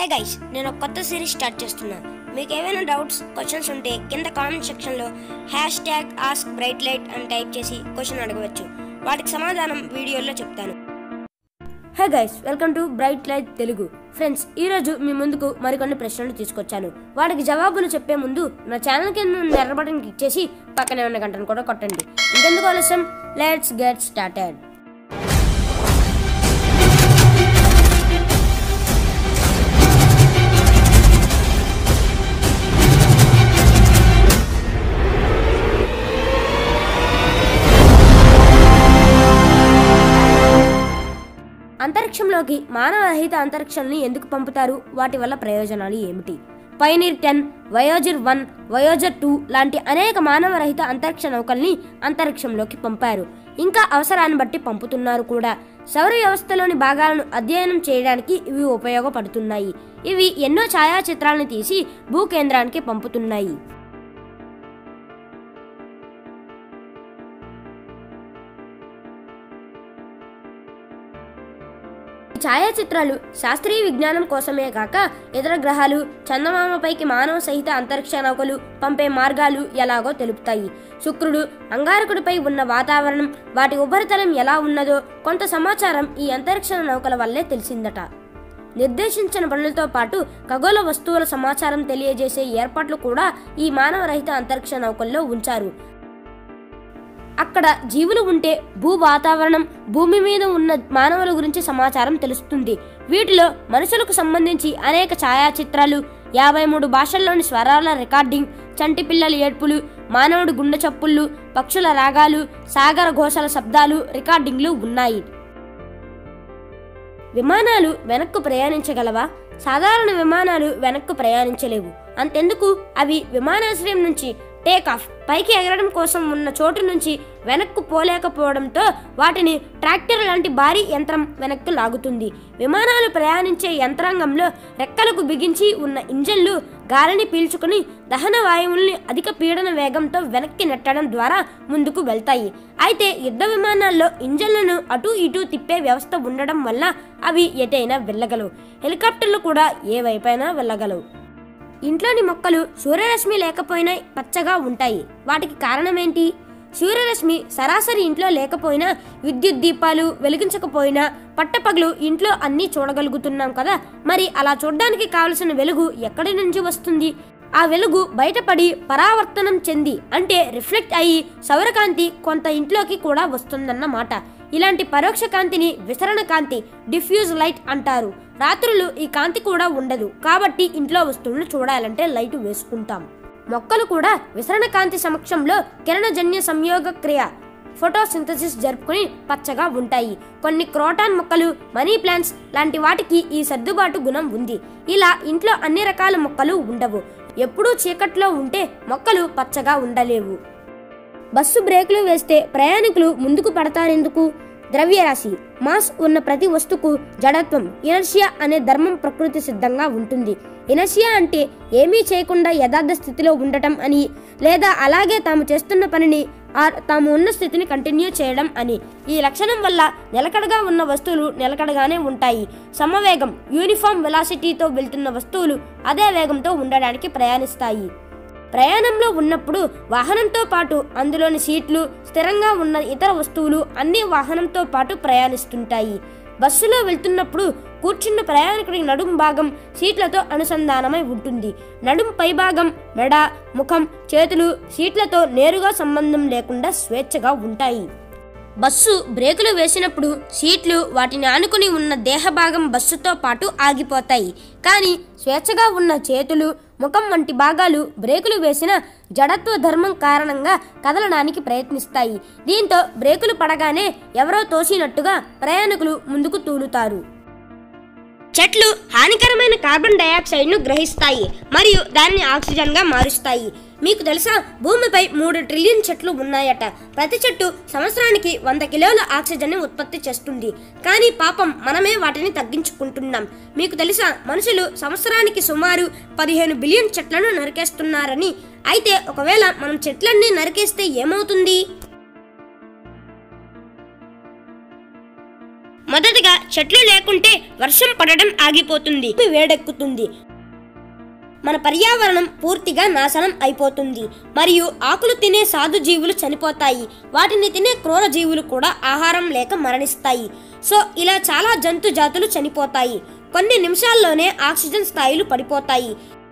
hey guys నేను ఒక కొత్త సిరీస్ స్టార్ట్ చేస్తున్నా మీకు ఏమైనా డౌట్స్ క్వశ్చన్స్ ఉంటే కింద కామెంట్ సెక్షన్లో hashtag ask bright light అని టైప్ చేసి క్వశ్చన్ అడగవచ్చు వాటికి సమాధానం వీడియోలో చెప్తాను hey guys welcome to bright light Telugu friends ఈ రోజు మీ ముందుకు మరికొన్ని ప్రశ్నలు తీసుకొచ్చాను వాటికి జవాబులు చెప్పే ముందు నా ఛానల్ కింద ఉన్న ఎర్ర బటన్ క్లిక్ చేసి పక్కనే ఉన్న గంటను కూడా కొట్టండి ఇంకెందుకు ఆలస్యం లెట్స్ గెట్ స్టార్టెడ్ అంతరిక్షంలోకి మానవరహిత అంతరిక్షాన్ని ఎందుకు పంపుతారు వాటి వల్ల ప్రయోజనాలు ఏమిటి Pioneer ten Voyager one Voyager two లాంటి అనేక మానవరహిత అంతరిక్ష నౌకల్ని అంతరిక్షంలోకి పంపారు ఇంకా అవసరాన్ని బట్టి పంపుతున్నారు కూడా సౌర వ్యవస్థలోని భాగాలను అధ్యయనం చేయడానికి ఇవి ఉపయోగపడుతున్నాయి ఇవి ఎన్నో ఛాయాచిత్రాలను తీసి భూకేంద్రానికి పంపుతున్నాయి ఈ ఛాయాచిత్రాలు శాస్త్రీయ విజ్ఞానం కోసమే కాక ఇతర గ్రహాలు చందమామపైకి మానవ సహిత అంతరిక్ష నౌకలు పంపే మార్గాలు ఎలాగో తెలుపుతాయి శుక్రుడు అంగారకుడిపై ఉన్న వాతావరణం వాటి ఉపరితలం ఎలా ఉన్నదో కొంత సమాచారం ఈ అంతరిక్ష నౌకల వల్లే తెలిసిందట నిర్దేశించిన పనులతో పాటు ఖగోళ వస్తువుల సమాచారం తెలియజేసే ఏర్పాట్లు కూడా ఈ మానవరహిత అంతరిక్ష నౌకల్లో ఉంచారు అక్కడ జీవులు ఉంటే భూ వాతావరణం భూమి మీద ఉన్న మానవుల గురించి సమాచారం తెలుస్తుంది వీటిలో మనుషులకు సంబంధించి అనేక ఛాయాచిత్రాలు యాభై మూడు భాషల్లోని స్వరాల రికార్డింగ్ చంటి పిల్లల ఏడ్పులు మానవుడి గుండె చప్పుళ్ళు పక్షుల రాగాలు సాగర ఘోషల శబ్దాలు రికార్డింగ్లు ఉన్నాయి విమానాలు వెనక్కు ప్రయాణించగలవా సాధారణ విమానాలు వెనక్కు ప్రయాణించలేవు అంతెందుకు అవి విమానాశ్రయం నుంచి టేక్ ఆఫ్ పైకి ఎగరడం కోసం ఉన్న చోటు నుంచి వెనక్కు పోలేకపోవడంతో వాటిని ట్రాక్టర్ లాంటి భారీ యంత్రం వెనక్కు లాగుతుంది విమానాలు ప్రయాణించే యంత్రాంగంలో రెక్కలకు బిగించి ఉన్న ఇంజన్లు గాలిని పీల్చుకుని దహన వాయువుల్ని అధిక పీడన వేగంతో వెనక్కి నెట్టడం ద్వారా ముందుకు వెళ్తాయి అయితే యుద్ధ విమానాల్లో ఇంజన్లను అటు ఇటు తిప్పే వ్యవస్థ ఉండడం వల్ల అవి ఎటైనా వెళ్ళగలవు హెలికాప్టర్లు కూడా ఏ వైపైనా వెళ్ళగలవు ఇంట్లోని మొక్కలు సూర్యరశ్మి లేకపోయినా పచ్చగా ఉంటాయి వాటికి కారణమేంటి సూర్యరశ్మి సరాసరి ఇంట్లో లేకపోయినా విద్యుత్ దీపాలు వెలిగించకపోయినా పట్టపగలు ఇంట్లో అన్నీ చూడగలుగుతున్నాం కదా మరి అలా చూడడానికి కావలసిన వెలుగు ఎక్కడి నుంచి వస్తుంది ఆ వెలుగు బయటపడి పరావర్తనం చెంది అంటే రిఫ్లెక్ట్ అయ్యి సౌరకాంతి కొంత ఇంట్లోకి కూడా వస్తుందన్నమాట ఇలాంటి పరోక్ష కాంతిని విసరణ కాంతి డిఫ్యూజ్ లైట్ అంటారు రాత్రులు ఈ కాంతి కూడా ఉండదు కాబట్టి ఇంట్లో వస్తువులను చూడాలంటే లైట్ వేసుకుంటాం మొక్కలు కూడా విసరణ కాంతి సమక్షంలో కిరణజన్య సంయోగ క్రియ ఫోటోసింథసిస్ జరుపుకుని పచ్చగా ఉంటాయి కొన్ని క్రోటాన్ మొక్కలు మనీ ప్లాంట్స్ లాంటి వాటికి ఈ సర్దుబాటు గుణం ఉంది ఇలా ఇంట్లో అన్ని రకాల మొక్కలు ఉండవు ఎప్పుడూ చీకట్లో ఉంటే మొక్కలు పచ్చగా ఉండలేవు బస్సు బ్రేకులు వేస్తే ప్రయాణికులు ముందుకు పడతారెందుకు ద్రవ్యరాశి మాస్ ఉన్న ప్రతి వస్తుకు జడత్వం ఇనర్షియా అనే ధర్మం ప్రకృతి సిద్ధంగా ఉంటుంది ఇనర్షియా అంటే ఏమీ చేయకుండా యథార్థ స్థితిలో ఉండటం అని లేదా అలాగే తాము చేస్తున్న పనిని ఆ తాము ఉన్న స్థితిని కంటిన్యూ చేయడం అని ఈ లక్షణం వల్ల నిలకడగా ఉన్న వస్తువులు నిలకడగానే ఉంటాయి సమవేగం యూనిఫామ్ వెలాసిటీతో వెళ్తున్న వస్తువులు అదే వేగంతో ఉండడానికి ప్రయాణిస్తాయి ప్రయాణంలో ఉన్నప్పుడు వాహనంతో పాటు అందులోని సీట్లు స్థిరంగా ఉన్న ఇతర వస్తువులు అన్ని వాహనంతో పాటు ప్రయాణిస్తుంటాయి బస్సులో వెళ్తున్నప్పుడు కూర్చున్న ప్రయాణికుడి నడుం భాగం సీట్లతో అనుసంధానమై ఉంటుంది నడుం పైభాగం మెడ ముఖం చేతులు సీట్లతో నేరుగా సంబంధం లేకుండా స్వేచ్ఛగా ఉంటాయి బస్సు బ్రేకులు వేసినప్పుడు సీట్లు వాటిని ఆనుకుని ఉన్న దేహభాగం బస్సుతో పాటు ఆగిపోతాయి కానీ స్వేచ్ఛగా ఉన్న చేతులు ముఖం వంటి భాగాలు బ్రేకులు వేసిన జడత్వ ధర్మం కారణంగా కదలడానికి ప్రయత్నిస్తాయి దీంతో బ్రేకులు పడగానే ఎవరో తోసినట్టుగా ప్రయాణికులు ముందుకు తూలుతారు చెట్లు హానికరమైన కార్బన్ డయాక్సైడ్ను గ్రహిస్తాయి మరియు దానిని ఆక్సిజన్గా మారుస్తాయి మీకు తెలుసా భూమిపై మూడు ట్రిలియన్ చెట్లు ఉన్నాయట ప్రతి చెట్టు సంవత్సరానికి వంద కిలోల ఆక్సిజన్ ఉత్పత్తి చేస్తుంది కానీ పాపం మనమే వాటిని తగ్గించుకుంటున్నాం మీకు తెలుసా మనుషులు సంవత్సరానికి సుమారు పదిహేను బిలియన్ చెట్లను నరికేస్తున్నారని అయితే ఒకవేళ మనం చెట్లన్నీ నరికేస్తే ఏమవుతుంది మొదటగా చెట్లు లేకుంటే వర్షం పడడం ఆగిపోతుంది వేడెక్కుతుంది మన పర్యావరణం పూర్తిగా నాశనం అయిపోతుంది మరియు ఆకులు తినే సాధు జీవులు చనిపోతాయి వాటిని తినే క్రూర జీవులు కూడా ఆహారం లేక మరణిస్తాయి సో ఇలా చాలా జంతు జాతులు చనిపోతాయి కొన్ని నిమిషాల్లోనే ఆక్సిజన్ స్థాయిలు పడిపోతాయి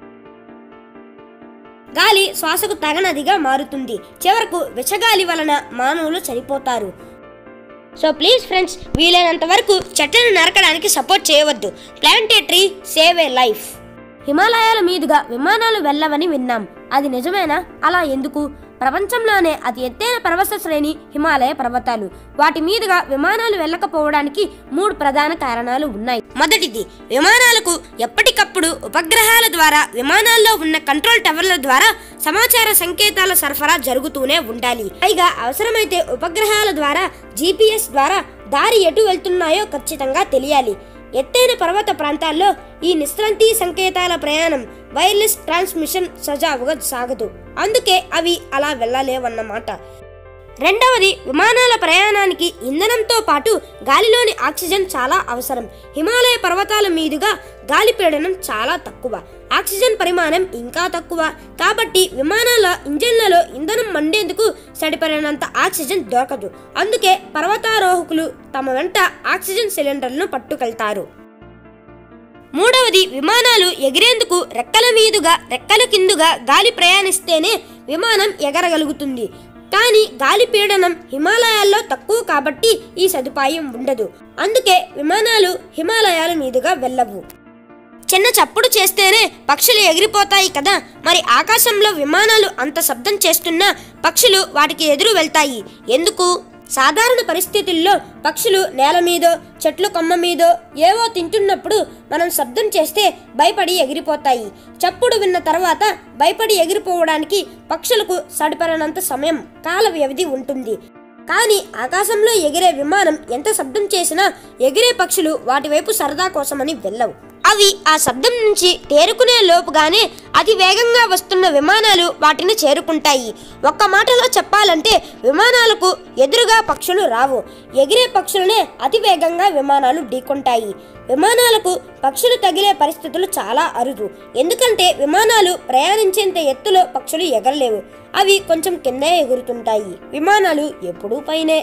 గాలి శ్వాసకు తగనదిగా మారుతుంది చివరకు విషగాలి వలన మానవులు చనిపోతారు సో ప్లీజ్ ఫ్రెండ్స్ వీలైనంత వరకు చెట్లను నరకడానికి సపోర్ట్ చేయవద్దు plant a tree save a life హిమాలయాల మీదుగా విమానాలు వెళ్ళవని విన్నాం అది నిజమేనా అలా ఎందుకు ప్రపంచంలోనే అతి ఎత్తైన పర్వత శ్రేణి హిమాలయ పర్వతాలు వాటి మీదుగా విమానాలు వెళ్ళకపోవడానికి మూడు ప్రధాన కారణాలు ఉన్నాయి మొదటిది విమానాలకు ఎప్పటికప్పుడు ఉపగ్రహాల ద్వారా విమానాల్లో ఉన్న కంట్రోల్ టవర్ల ద్వారా సమాచార సంకేతాల సరఫరా జరుగుతూనే ఉండాలి పైగా అవసరమైతే ఉపగ్రహాల ద్వారా జీపీఎస్ ద్వారా దారి ఎటు వెళ్తున్నాయో ఖచ్చితంగా తెలియాలి ఎత్తైన పర్వత ప్రాంతాల్లో ఈ నిశ్రాంతి సంకేతాల ప్రయాణం వైర్లెస్ ట్రాన్స్మిషన్ సజావుగా సాగదు అందుకే అవి అలా వెళ్ళలేవన్నమాట రెండవది విమానాల ప్రయాణానికి ఇంధనంతో పాటు గాలిలోని ఆక్సిజన్ చాలా అవసరం హిమాలయ పర్వతాల మీదుగా గాలి పీడనం చాలా తక్కువ ఆక్సిజన్ పరిమాణం ఇంకా తక్కువ కాబట్టి విమానాల ఇంజన్లలో ఇంధనం మండేందుకు సరిపడినంత ఆక్సిజన్ దొరకదు అందుకే పర్వతారోహకులు తమ వెంట ఆక్సిజన్ సిలిండర్లను పట్టుకెళ్తారు మూడవది విమానాలు ఎగిరేందుకు రెక్కల మీదుగా రెక్కల కిందుగా గాలి ప్రయాణిస్తేనే విమానం ఎగరగలుగుతుంది కానీ గాలి పీడనం హిమాలయాల్లో తక్కువ కాబట్టి ఈ సదుపాయం ఉండదు అందుకే విమానాలు హిమాలయాల మీదుగా వెళ్ళవు చిన్న చప్పుడు చేస్తేనే పక్షులు ఎగిరిపోతాయి కదా మరి ఆకాశంలో విమానాలు అంత శబ్దం చేస్తున్నా పక్షులు వాటికి ఎదురు వెళ్తాయి ఎందుకు సాధారణ పరిస్థితుల్లో పక్షులు నేల మీదో చెట్లు కొమ్మ మీదో ఏవో తింటున్నప్పుడు మనం శబ్దం చేస్తే భయపడి ఎగిరిపోతాయి చప్పుడు విన్న తర్వాత భయపడి ఎగిరిపోవడానికి పక్షులకు సడిపడినంత సమయం కాల వ్యవధి ఉంటుంది కానీ ఆకాశంలో ఎగిరే విమానం ఎంత శబ్దం చేసినా ఎగిరే పక్షులు వాటి వైపు సరదా కోసమని వెళ్ళవు అవి ఆ శబ్దం నుంచి తేరుకునే లోపుగానే అతి వేగంగా వస్తున్న విమానాలు వాటిని చేరుకుంటాయి ఒక్క మాటలో చెప్పాలంటే విమానాలకు ఎదురుగా పక్షులు రావు ఎగిరే పక్షులనే అతి వేగంగా విమానాలు ఢీకొంటాయి విమానాలకు పక్షులు తగిలే పరిస్థితులు చాలా అరుదు ఎందుకంటే విమానాలు ప్రయాణించేంత ఎత్తులో పక్షులు ఎగరలేవు అవి కొంచెం కిందే ఎగురుతుంటాయి విమానాలు ఎప్పుడూ పైనే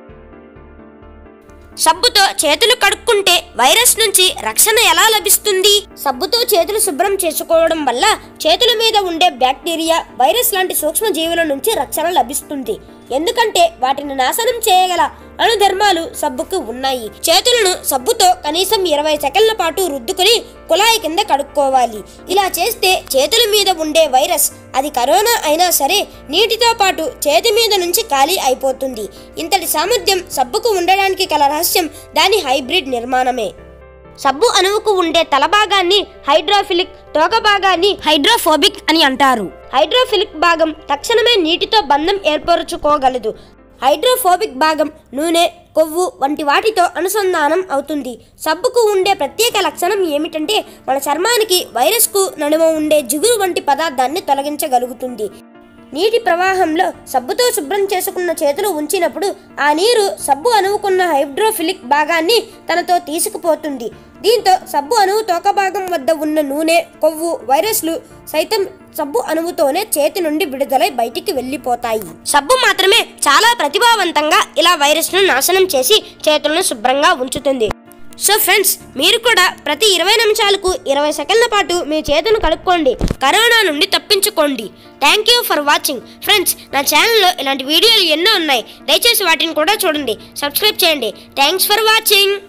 సబ్బుతో చేతులు కడుక్కుంటే వైరస్ నుంచి రక్షణ ఎలా లభిస్తుంది సబ్బుతో చేతులు శుభ్రం చేసుకోవడం వల్ల చేతుల మీద ఉండే బ్యాక్టీరియా వైరస్ లాంటి సూక్ష్మ జీవుల నుంచి రక్షణ లభిస్తుంది ఎందుకంటే వాటిని నాశనం చేయగల అణుధర్మాలు సబ్బుకు ఉన్నాయి చేతులను సబ్బుతో కనీసం ఇరవై సెకండ్ల పాటు రుద్దుకుని కుళాయి కింద కడుక్కోవాలి ఇలా చేస్తే చేతుల మీద ఉండే వైరస్ అది కరోనా అయినా సరే నీటితో పాటు చేతి మీద నుంచి ఖాళీ అయిపోతుంది ఇంతటి సామర్థ్యం సబ్బుకు ఉండడానికి గల రహస్యం దాని హైబ్రిడ్ నిర్మాణమే సబ్బు అణువుకు ఉండే తల భాగాన్ని హైడ్రోఫిలిక్ తోక భాగాన్ని హైడ్రోఫోబిక్ అని అంటారు హైడ్రోఫిలిక్ భాగం తక్షణమే నీటితో బంధం ఏర్పరచుకోగలదు హైడ్రోఫోబిక్ భాగం నూనె కొవ్వు వంటి వాటితో అనుసంధానం అవుతుంది సబ్బుకు ఉండే ప్రత్యేక లక్షణం ఏమిటంటే మన చర్మానికి వైరస్కు నడుమ ఉండే జిగురు వంటి పదార్థాన్ని తొలగించగలుగుతుంది నీటి ప్రవాహంలో సబ్బుతో శుభ్రం చేసుకున్న చేతులు ఉంచినప్పుడు ఆ నీరు సబ్బు అణువుకున్న హైడ్రోఫిలిక్ భాగాన్ని తనతో తీసుకుపోతుంది దీంతో సబ్బు అణువు తోక భాగం వద్ద ఉన్న నూనె కొవ్వు వైరస్లు సైతం సబ్బు అణువుతోనే చేతి నుండి విడుదలై బయటికి వెళ్ళిపోతాయి సబ్బు మాత్రమే చాలా ప్రతిభావంతంగా ఇలా వైరస్ను నాశనం చేసి చేతులను శుభ్రంగా ఉంచుతుంది సో ఫ్రెండ్స్ మీరు కూడా ప్రతి ఇరవై నిమిషాలకు ఇరవై సెకండ్ల పాటు మీ చేతులను కడుక్కోండి కరోనా నుండి తప్పించుకోండి thank you for watching friends నా ఛానల్లో ఇలాంటి వీడియోలు ఎన్నో ఉన్నాయి దయచేసి వాటిని కూడా చూడండి సబ్స్క్రైబ్ చేయండి థ్యాంక్స్ ఫర్ వాచింగ్